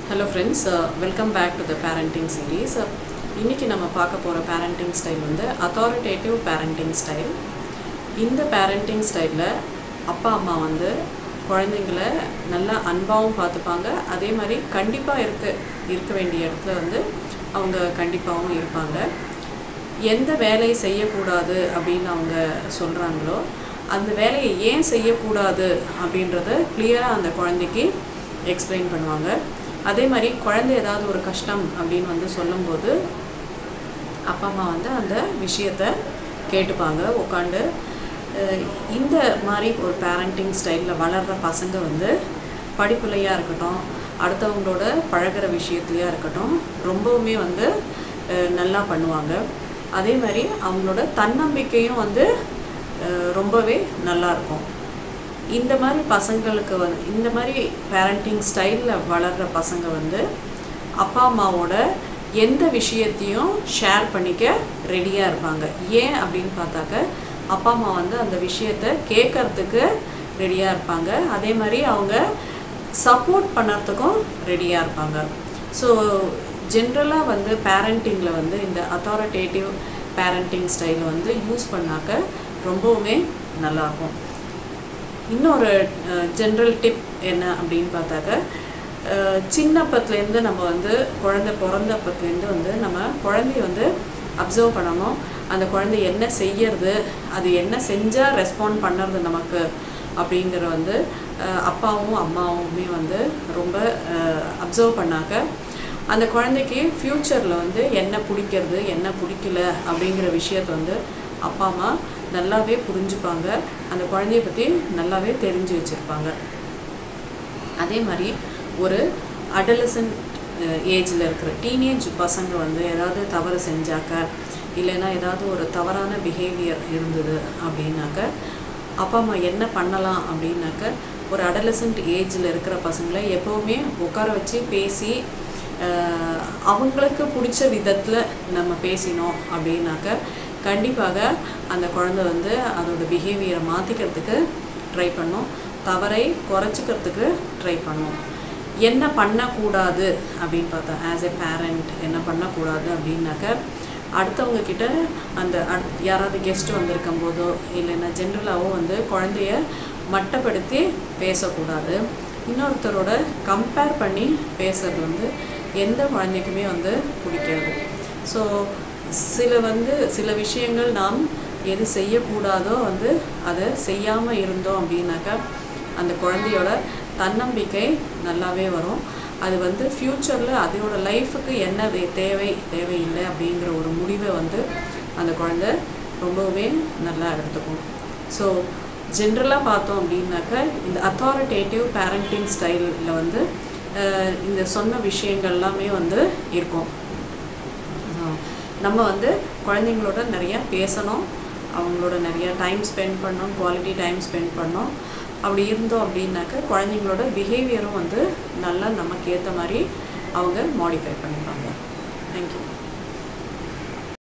hello friends welcome back to the parenting series இன்றைக்கி நம்ம பார்க்க போகிற பேரண்டிங் ஸ்டைல் வந்து அத்தாரிட்டேட்டிவ் பேரண்டிங் ஸ்டைல் இந்த பேரண்டிங் ஸ்டைலில் அப்பா அம்மா வந்து குழந்தைங்கள நல்லா அன்பாகவும் பார்த்துப்பாங்க அதே மாதிரி கண்டிப்பாக இருக்க இருக்க வேண்டிய இடத்துல வந்து அவங்க கண்டிப்பாகவும் இருப்பாங்க எந்த வேலையை செய்யக்கூடாது அப்படின்னு அவங்க சொல்கிறாங்களோ அந்த வேலையை ஏன் செய்யக்கூடாது அப்படின்றத கிளியராக அந்த குழந்தைக்கு எக்ஸ்பிளைன் பண்ணுவாங்க அதே மாதிரி குழந்தை ஏதாவது ஒரு கஷ்டம் அப்படின்னு வந்து சொல்லும்போது அப்பா அம்மா வந்து அந்த விஷயத்த கேட்டுப்பாங்க உட்காந்து இந்த மாதிரி ஒரு பேரண்டிங் ஸ்டைலில் வளர்கிற பசங்க வந்து படிப்புலையாக இருக்கட்டும் அடுத்தவங்களோட பழகிற விஷயத்துலையாக இருக்கட்டும் ரொம்பவுமே வந்து அஹ், நல்லா பண்ணுவாங்க அதே மாதிரி அவங்களோட தன்னம்பிக்கையும் வந்து அஹ், ரொம்பவே நல்லா இருக்கும் இந்த மாதிரி பசங்களுக்கு வந்து இந்த மாதிரி பேரண்டிங் ஸ்டைலில் வளர்கிற பசங்க வந்து அப்பா அம்மாவோட எந்த விஷயத்தையும் ஷேர் பண்ணிக்க ரெடியாக இருப்பாங்க ஏன் அப்படின்னு பார்த்தாக்க அப்பா அம்மா வந்து அந்த விஷயத்த கேட்கறதுக்கு ரெடியாக இருப்பாங்க அதே மாதிரி அவங்க சப்போர்ட் பண்ணுறதுக்கும் ரெடியாக இருப்பாங்க ஸோ ஜென்ரலாக வந்து பேரண்டிங்கில் வந்து இந்த அத்தாரிட்டேட்டிவ் பேரண்டிங் ஸ்டைல் வந்து யூஸ் பண்ணாக்க ரொம்பவுமே நல்லாயிருக்கும் இன்னொரு ஜென்ரல் டிப் என்ன அப்படின்னு பார்த்தாக்க அஹ், சின்னப்பத்துலேருந்து நம்ம வந்து குழந்தை பிறந்தப்பத்துலேருந்து வந்து நம்ம குழந்தைய வந்து அப்சர்வ் பண்ணணும் அந்த குழந்தை என்ன செய்யறது அது என்ன செஞ்சால் ரெஸ்பாண்ட் பண்ணுறது நமக்கு அப்படிங்கிற வந்து அஹ், அப்பாவும் அம்மாவுமே வந்து ரொம்ப அப்சர்வ் பண்ணாக்க அந்த குழந்தைக்கு ஃப்யூச்சரில் வந்து என்ன பிடிக்கிறது என்ன பிடிக்கல அப்படிங்கிற விஷயத்தை வந்து அப்பா அம்மா நல்லாவே புரிஞ்சுப்பாங்க அந்த குழந்தைய பற்றி நல்லாவே தெரிஞ்சு வச்சுருப்பாங்க அதே மாதிரி ஒரு அடலசன்ட் ஏஜில் இருக்கிற டீனேஜ் பசங்க வந்து ஏதாவது தவறு செஞ்சாக்க இல்லைன்னா ஏதாவது ஒரு தவறான பிஹேவியர் இருந்தது அப்படின்னாக்க அப்பா அம்மா என்ன பண்ணலாம் அப்படின்னாக்க ஒரு அடலசன்ட் ஏஜில் இருக்கிற பசங்களை எப்போவுமே உட்கார வச்சு பேசி அஹ், அவங்களுக்கு பிடிச்ச விதத்தில் நம்ம பேசினோம் அப்படின்னாக்க கண்டிப்பாக அந்த குழந்தை வந்து அதோட பிஹேவியரை மாற்றிக்கிறதுக்கு ட்ரை பண்ணும் தவறை குறைச்சிக்கிறதுக்கு ட்ரை பண்ணும் என்ன பண்ணக்கூடாது அப்படின்னு பார்த்தா ஆஸ் எ பேரண்ட் என்ன பண்ணக்கூடாது அப்படின்னாக்க அடுத்தவங்க கிட்ட அந்த அட்- யாராவது கெஸ்ட் வந்திருக்கும் போதோ இல்லைன்னா ஜென்ரலாகவோ வந்து குழந்தைய மட்டப்படுத்தி பேசக்கூடாது இன்னொருத்தரோட கம்பேர் பண்ணி பேசுறது வந்து எந்த குழந்தைக்குமே வந்து பிடிக்காது ஸோ சில வந்து சில விஷயங்கள் நாம் எது செய்யக்கூடாதோ வந்து அதை செய்யாமல் இருந்தோம் அப்படின்னாக்கா அந்த குழந்தையோட தன்னம்பிக்கை நல்லாவே வரும் அது வந்து ஃப்யூச்சரில் அதோட லைஃபுக்கு என்ன வே- தேவை தேவையில்லை அப்படிங்கிற ஒரு முடிவை வந்து அந்த குழந்தை ரொம்பவே நல்லா எடுத்துக்கும் ஸோ ஜென்ரலாக பார்த்தோம் அப்படின்னாக்க இந்த அத்தாரிட்டேட்டிவ் பேரண்டிங் ஸ்டைலில் வந்து அஹ், இந்த சொன்ன விஷயங்கள் எல்லாமே வந்து இருக்கும் ஆஹ் நம்ம வந்து குழந்தைங்களோட நிறைய பேசணும் அவங்களோட நிறைய டைம் ஸ்பெண்ட் பண்ணணும் குவாலிட்டி டைம் ஸ்பெண்ட் பண்ணணும் அப்படி இருந்தோம் அப்படின்னாக்க குழந்தைங்களோட பிஹேவியரும் வந்து நல்லா நமக்கு ஏற்ற மாதிரி அவங்க மாடிஃபை பண்ணிப்பாங்க தேங்க்யூ